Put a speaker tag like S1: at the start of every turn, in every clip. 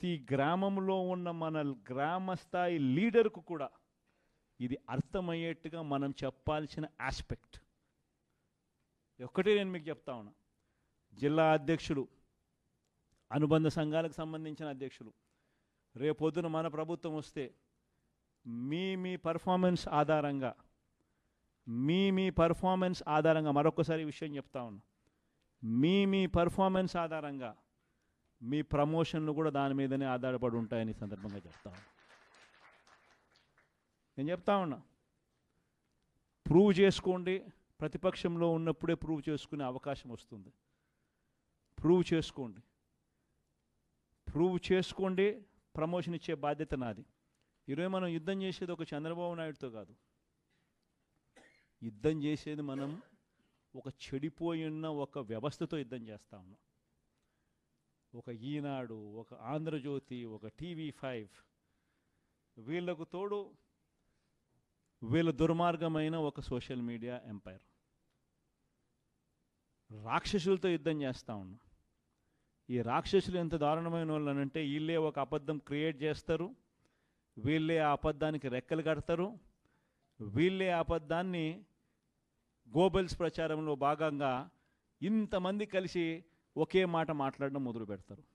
S1: ప్రతి గ్రామంలో ఉన్న మన గ్రామ స్థాయి లీడర్కు కూడా ఇది అర్థమయ్యేట్టుగా మనం చెప్పాల్సిన ఆస్పెక్ట్ ఒక్కటే నేను మీకు చెప్తా ఉన్నా జిల్లా అధ్యక్షులు అనుబంధ సంఘాలకు సంబంధించిన అధ్యక్షులు రేపొద్దున మన ప్రభుత్వం వస్తే మీ మీ పర్ఫార్మెన్స్ ఆధారంగా మీ మీ పర్ఫార్మెన్స్ ఆధారంగా మరొకసారి ఈ విషయం చెప్తా ఉన్నా మీ మీ పర్ఫార్మెన్స్ ఆధారంగా మీ ప్రమోషన్లు కూడా దాని మీదనే ఆధారపడి ఉంటాయని ఈ సందర్భంగా చెప్తా ఉన్నా నేను చెప్తా ఉన్నా ప్రూవ్ చేసుకోండి ప్రతిపక్షంలో ఉన్నప్పుడే ప్రూవ్ చేసుకునే అవకాశం వస్తుంది ప్రూవ్ చేసుకోండి ప్రూవ్ చేసుకోండి ప్రమోషన్ ఇచ్చే బాధ్యత నాది ఈరోజు మనం యుద్ధం చేసేది ఒక చంద్రబాబు నాయుడుతో కాదు యుద్ధం చేసేది మనం ఒక చెడిపోయి ఉన్న ఒక వ్యవస్థతో యుద్ధం చేస్తా ఉన్నాం ఒక ఈనాడు ఒక ఆంధ్రజ్యోతి ఒక టీవీ ఫైవ్ వీళ్ళకు తోడు వీళ్ళ దుర్మార్గమైన ఒక సోషల్ మీడియా ఎంపైర్ రాక్షసులతో యుద్ధం చేస్తూ ఉన్నాం ఈ రాక్షసులు ఎంత దారుణమైన వాళ్ళు అంటే వీళ్ళే ఒక అబద్ధం క్రియేట్ చేస్తారు వీళ్ళే ఆ అబద్ధానికి రెక్కలు కడతారు వీళ్ళే ఆ అబద్ధాన్ని గోబెల్స్ ప్రచారంలో భాగంగా ఇంతమంది కలిసి ఒకే మాట మాట్లాడడం మొదలు పెడతారు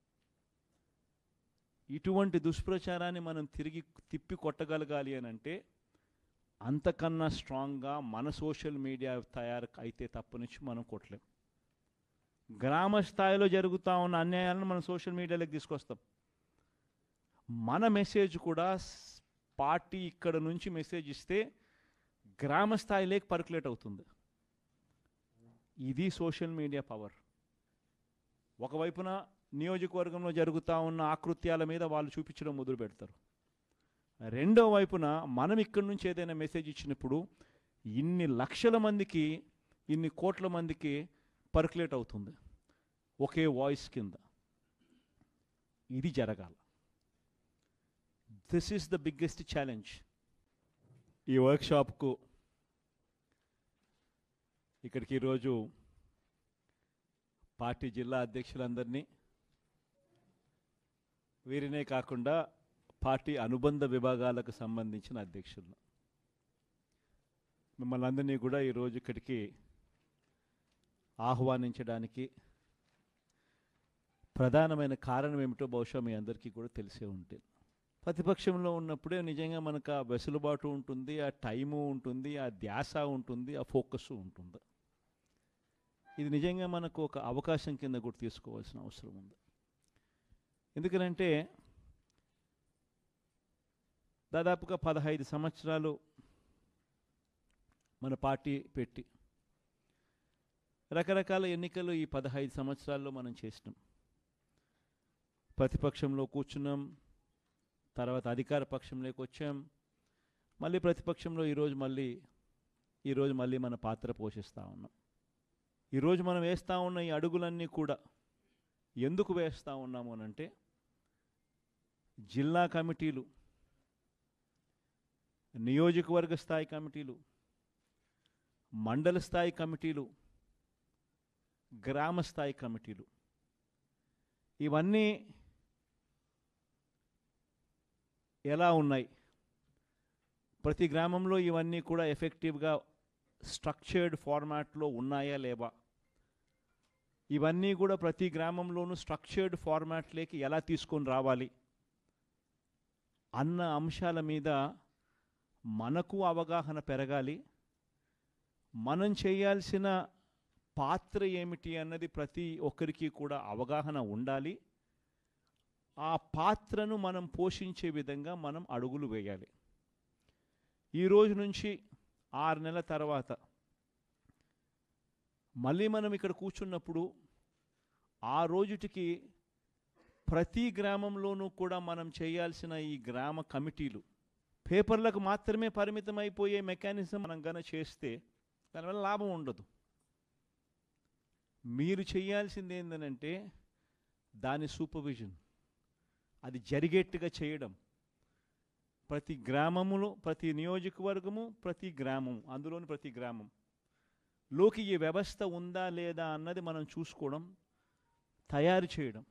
S1: ఇటువంటి దుష్ప్రచారాన్ని మనం తిరిగి తిప్పి కొట్టగలగాలి అని అంటే అంతకన్నా స్ట్రాంగ్గా మన సోషల్ మీడియా తయారు అయితే తప్ప నుంచి మనం కొట్టలేం గ్రామ స్థాయిలో జరుగుతూ ఉన్న అన్యాయాలను మనం సోషల్ మీడియాలోకి తీసుకొస్తాం మన మెసేజ్ కూడా స్- పార్టీ ఇక్కడ నుంచి మెసేజ్ ఇస్తే గ్రామ స్థాయిలోకి పర్కులేట్ అవుతుంది ఇది సోషల్ మీడియా పవర్ ఒకవైపున నియోజకవర్గంలో జరుగుతూ ఉన్న ఆకృత్యాల మీద వాళ్ళు చూపించడం మొదలు పెడతారు రెండో వైపున మనం ఇక్కడి నుంచి ఏదైనా మెసేజ్ ఇచ్చినప్పుడు ఇన్ని లక్షల మందికి ఇన్ని కోట్ల మందికి పర్కులేట్ అవుతుంది ఒకే వాయిస్ కింద ఇది జరగాల this is the biggest challenge ఈ వర్క్షాప్కు ఇక్కడికి ఈరోజు పార్టీ జిల్లా అధ్యక్షులందరినీ వీరినే కాకుండా పార్టీ అనుబంధ విభాగాలకు సంబంధించిన అధ్యక్షులను మిమ్మల్ని అందరినీ కూడా ఈరోజు ఇక్కడికి ఆహ్వానించడానికి ప్రధానమైన కారణం ఏమిటో బహుశా మీ అందరికీ కూడా తెలిసే ఉంటుంది ప్రతిపక్షంలో ఉన్నప్పుడే నిజంగా మనకు ఆ వెసులుబాటు ఉంటుంది ఆ టైము ఉంటుంది ఆ ధ్యాస ఉంటుంది ఆ ఫోకస్ ఉంటుంది ఇది నిజంగా మనకు ఒక అవకాశం కింద కూడా తీసుకోవాల్సిన అవసరం ఉంది ఎందుకనంటే దాదాపుగా పదహైదు సంవత్సరాలు మన పార్టీ పెట్టి రకరకాల ఎన్నికలు ఈ పదహైదు సంవత్సరాల్లో మనం చేసినాం ప్రతిపక్షంలో కూర్చున్నాం తర్వాత అధికార పక్షంలోకి వచ్చాం మళ్ళీ ప్రతిపక్షంలో ఈరోజు మళ్ళీ ఈరోజు మళ్ళీ మన పాత్ర పోషిస్తూ ఉన్నాం ఈరోజు మనం వేస్తూ ఉన్న ఈ అడుగులన్నీ కూడా ఎందుకు వేస్తూ ఉన్నాము అని అంటే జిల్లా కమిటీలు నియోజకవర్గ స్థాయి కమిటీలు మండల స్థాయి కమిటీలు గ్రామ స్థాయి కమిటీలు ఇవన్నీ ఎలా ఉన్నాయి ప్రతి గ్రామంలో ఇవన్నీ కూడా ఎఫెక్టివ్గా స్ట్రక్చర్డ్ ఫార్మాట్లో ఉన్నాయా లేవా ఇవన్నీ కూడా ప్రతి గ్రామంలోనూ స్ట్రక్చర్డ్ ఫార్మాట్లోకి ఎలా తీసుకొని రావాలి అన్న అంశాల మీద మనకు అవగాహన పెరగాలి మనం చేయాల్సిన పాత్ర ఏమిటి అన్నది ప్రతి ఒక్కరికి కూడా అవగాహన ఉండాలి ఆ పాత్రను మనం పోషించే విధంగా మనం అడుగులు వేయాలి ఈ రోజు నుంచి ఆరు నెలల తర్వాత మళ్ళీ మనం ఇక్కడ కూర్చున్నప్పుడు ఆ రోజుటికి ప్రతి గ్రామంలోనూ కూడా మనం చేయాల్సిన ఈ గ్రామ కమిటీలు పేపర్లకు మాత్రమే పరిమితం అయిపోయే మెకానిజం మనం గన చేస్తే దానివల్ల లాభం ఉండదు మీరు చేయాల్సింది ఏంటంటే దాని సూపర్విజన్ అది జరిగేట్టుగా చేయడం ప్రతి గ్రామములో ప్రతి నియోజకవర్గము ప్రతి గ్రామం అందులోని ప్రతి గ్రామం లోకి ఈ వ్యవస్థ ఉందా లేదా అన్నది మనం చూసుకోవడం తయారు చేయడం